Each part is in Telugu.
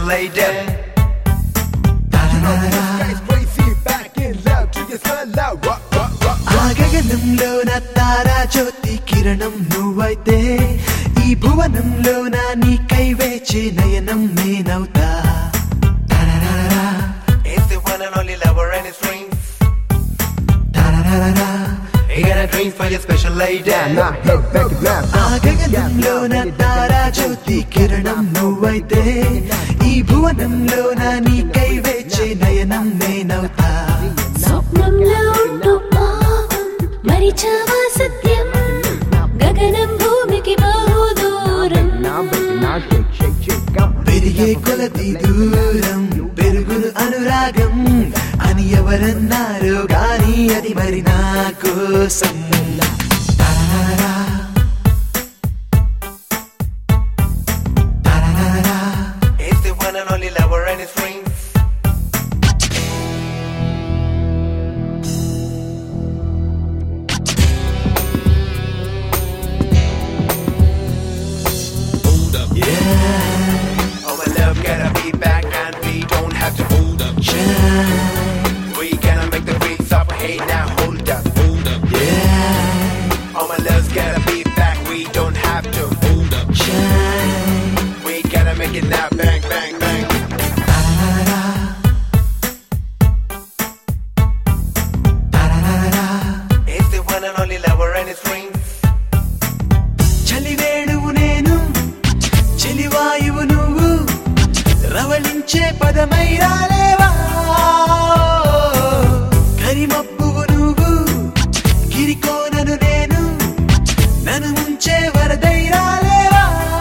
special lady. Guys crazy, back in love, to your smell loud. Rock, rock, rock. ఆ గగనంలో నా తారా జ్యోతి కిరణం నువ్వైతే ఈ భువనంలో నా నీకై వేచే నయనం నేనవుతా తరరరరా, It's the one and only lover and his dreams. తరరరరా. He got a dream for your special lady. Now head back and left. ఆ గగనంలో నా తారా జ్యోతి కిరణం నువ్వైతే ఈ భువనంలో నా నీకై వేచే నయనం నేనవుతా స్వప్నంలో ఉంటూ పాపం మరిచావా సత్యం గగనం భూమికి బహు దూరం Now, baby, now shake, shake, shake. Come on. పెరిగే కొలది దూరం పెరుగును అనురాగం అని ఎవరన్నారో గాని అది మరి నా కోసం తరరరా. తరరరా. It's the one and only lover and his dreams. Oh my love, gotta be back and we don't have to hold up. Shine, We gonna make the beats up. Hey now, hold up, hold up. yeah, All my love's gotta be back. We don't have to hold up. shine. We gotta make it now. Bang, bang, bang. తరరరా. తరరరా. It's the one and only lover and his dreams. చలివేణువు నేను చెలివాయువు నువ్వు రవళించే పదమై రాలేవా కరిమప్పువు నువ్వు గిరికోనను నేను నన్ను ముంచే వరదై రాలేవా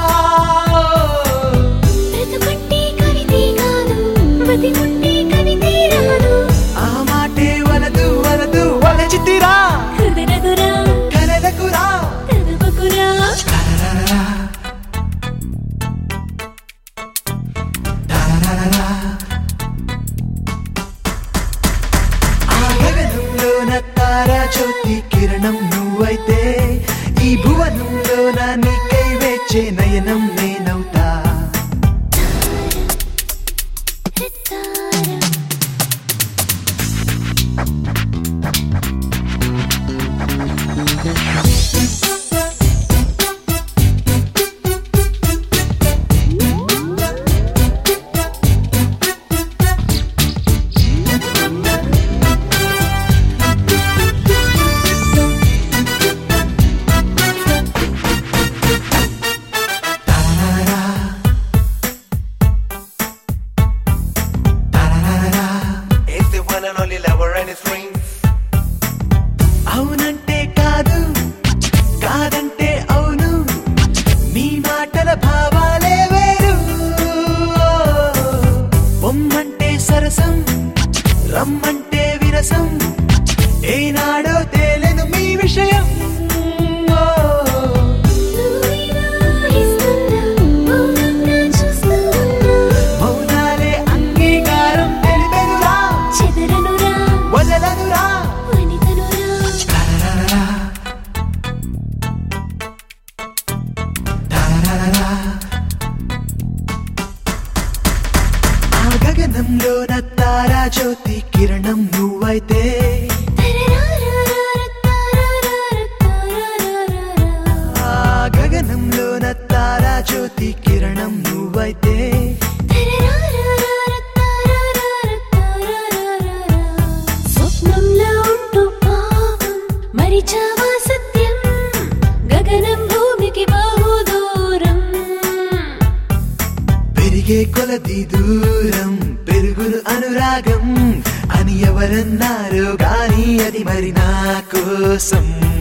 బ్రతుకుంటే కవితే కాదు బతికుంటే కవితే రాదు ఆ మాటే వలదు వలదు వలచితిరా కుదరదురా కలలకురా తదుపకురా తరరరా. తరరరా. ఆ గగనంలో నా తారా జ్యోతి కిరణం నువ్వైతే ఈ భువనంలో నా నీకై వేచే నయనం నేనవుతా తరరరా. తరరరా. It's the one and only lover and his dreams. అవునంటే కాదు కాదంటే అవును మీ మాటల భావాలే వేరు బొమ్మంటే సరసం రమ్మంటే విరసం ఏనాడో తేలెను మీ విషయం ఓ, నువ్విలా ఇస్తున్నా మౌనంగా చూస్తూ ఉన్నా మౌనాలే అంగీకారం తెలిపెనురా చెదరనురా వదలనురా వనితనురా తరరరా. తరరరా. ఆ గగనంలో నా తారా జ్యోతి కిరణం నువ్వైతే ఆ గగనంలో నా తారా జ్యోతి కిరణం నువ్వైతే స్వప్నంలో ఉంటూ పాపం మరిచావా సత్యం గగనం భూమికి బహు దూరం పెరిగే కొలది దూరం పెరుగును అనురాగం అని ఎవరన్నారో గాని అది మరి నా కోసం